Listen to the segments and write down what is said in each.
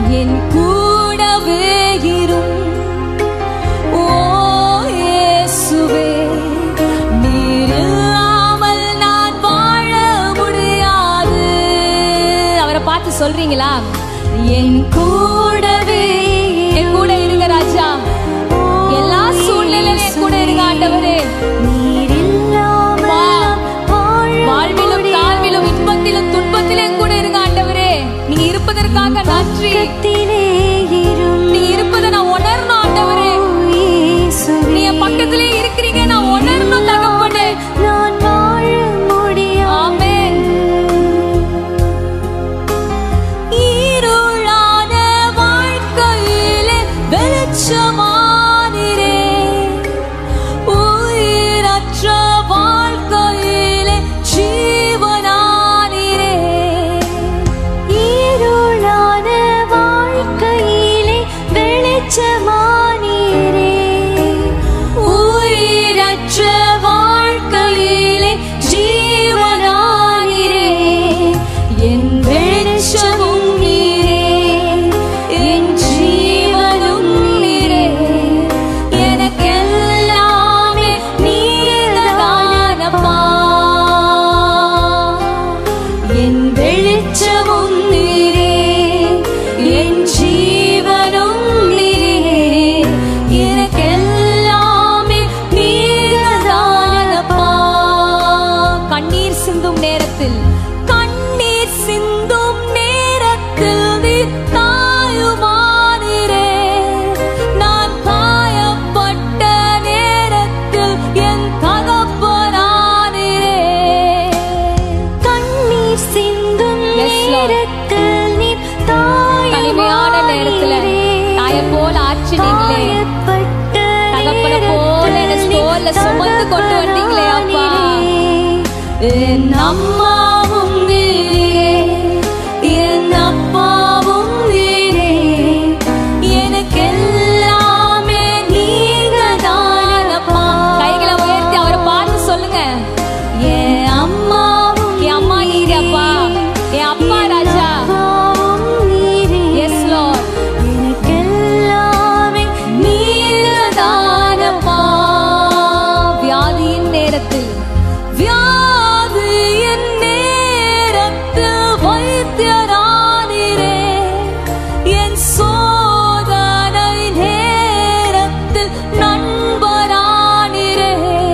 என் கூடவே இரும் ஓ இயேசுவே நீர் இல்லாமல் நான் வாழ முடியாது அவரை பார்த்து சொல்றீங்களா என் கூடவே என் கூட இருங்க ராஜா எல்லா சூழ்நிலையிலும் என் கூட இருங்க ஆண்டவரே வா. வாழ்விலும் தாழ்விலும் இன்பத்திலும் துன்பத்திலும் என் கூட இருங்க ஆண்டவரே நீங்க இருப்பதற்காக நன்றி நீ இருப்பதை நான் உணரணும் ஆண்டவரே நீ என் பக்கத்திலே இருக்கிறீங்க நான் உணரணும் தகப்பனே நான் வாழ முடியாது ஆமென் இருளான வாழ்க்கையிலே வெளிச்சமானிரே உயிரற்ற வாழ்க்கையிலே ஜீவனானிரே இருளான வாழ்க்கையிலே வெளிச்சமானீரே உயிரற்ற வாழ்க்கையிலே ஜீவனானிரே என் வெளிச்சமும் நீரே என் ஜீவனும் நீரே எனக்கெல்லாமே நீர்தானப்பா என் வெளிச்சமும் நீரே என் ஜீவனும் நீரே எனக்கெல்லாமே நீர்தானப்பா கண்ணீர் சிந்தும் நேரத்தில் கண்ணீர் சிந்தும் நேரத்தில் நீர் தாயுமானிரே நான் காயப்பட்ட நேரத்தில் என் தகப்பனானிரே கண்ணீர் சிந்தும் Yes, Lord. நேரத்தில் நீர் தனிமையான நேரத்துல தாயை போல ஆற்றினீங்களே காயப்பட்ட தகப்பனை போல என்னை தோல்ல சுமந்து கொண்டு வந்தீங்களே அப்பா. என் அம்மாவும் நீரே என் அப்பாவும் நீரே எனக்கு எல்லாமே நீங்க தானப்பா கைகளை உயர்த்தி அவரை பார்த்து சொல்லுங்க என் அம்மாவும் என் அம்மா நீங்க அப்பா என் அப்பா ராஜா எஸ் லார்ட் எனக்கெல்லாமே நீங்கதானப்பா வியாதியின் நேரத்தில் வியாதியின் நேரத்தில் வைத்தியரானீரே என் சோதனை நேரத்தில் நண்பரானீரே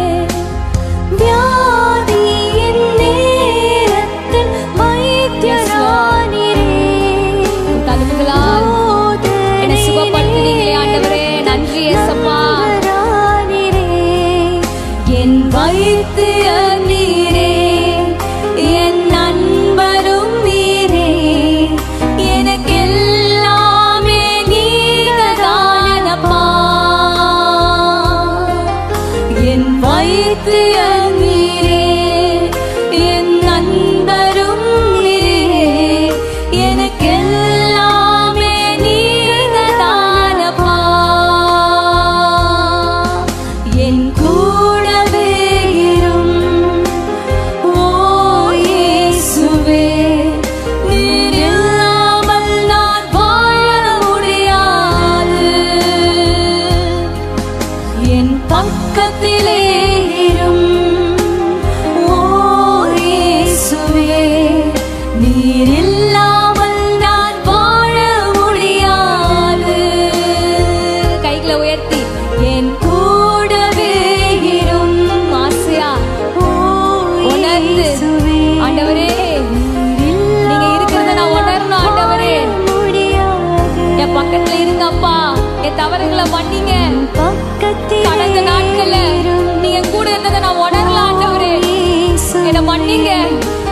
வியாதியின் நேரத்தில் வைத்தியரானீரே தழும்புகளால் என்னை சுகப்படுத்தினீங்களே ஆண்டவரே நன்றி ஏசப்பா என் வைத்திய நீரே என் நண்பரும் நீரே எனக்கு எல்லாமே நீங்கதானப்பா என் வைத்திய நீரே என் நண்பரும் நீரே எனக்கு எல்லாமே நீங்கதானப்பா என் கூடவே இரும் ஓ இயேசுவே நீர் இல்லாமல் நான் வாழ முடியாது என் பக்கத்திலே இரும் ஓ இயேசுவே நீர் இல்லாமல் நான் வாழ முடியாது கைகளை உயர்த்தி என் கூடவே இரும் ஆசையா உணர்ந்து ஆண்டவரே நீங்க இருக்கிறத நான் உணரணும் ஆண்டவரே என் பக்கத்துல இருங்க அப்பா என் தவறுகளை மன்னிங்க கடந்த நாட்கள்ல நீங்க கூட இருந்ததை நான் உணரல ஆண்டவரே என்னை மன்னிங்க